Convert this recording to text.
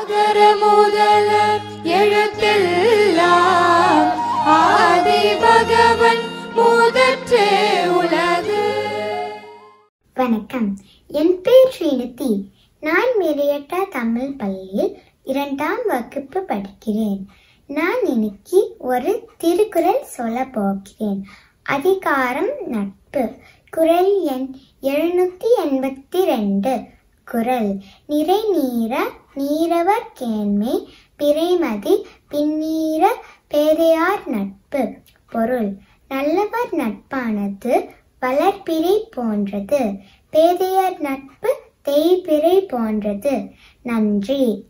அகர முதல எழுத்தெல்லாம் ஆதி பகவன் முதற்றே உலகு வணக்கம் என் பேர் ஸ்ரீநிதி நான் மெரியட்டா தமிழ் பள்ளியில் இரண்டாம் வகுப்பு படிக்கிறேன் நான் இன்னைக்கு ஒரு திருக்குறள் சொல்ல போகிறேன் அதிகாரம் நட்பு குறள் எண் எழுநூத்தி எண்பத்தி ரெண்டு குறள் நிறை நீர நீரவர் கேண்மை பிறைமதி பின்னீர பேதையார் நட்பு பொருள் நல்லவர் நட்பானது வளர்பிறை போன்றது பேதையர் நட்பு தேய்பிறை போன்றது நன்றி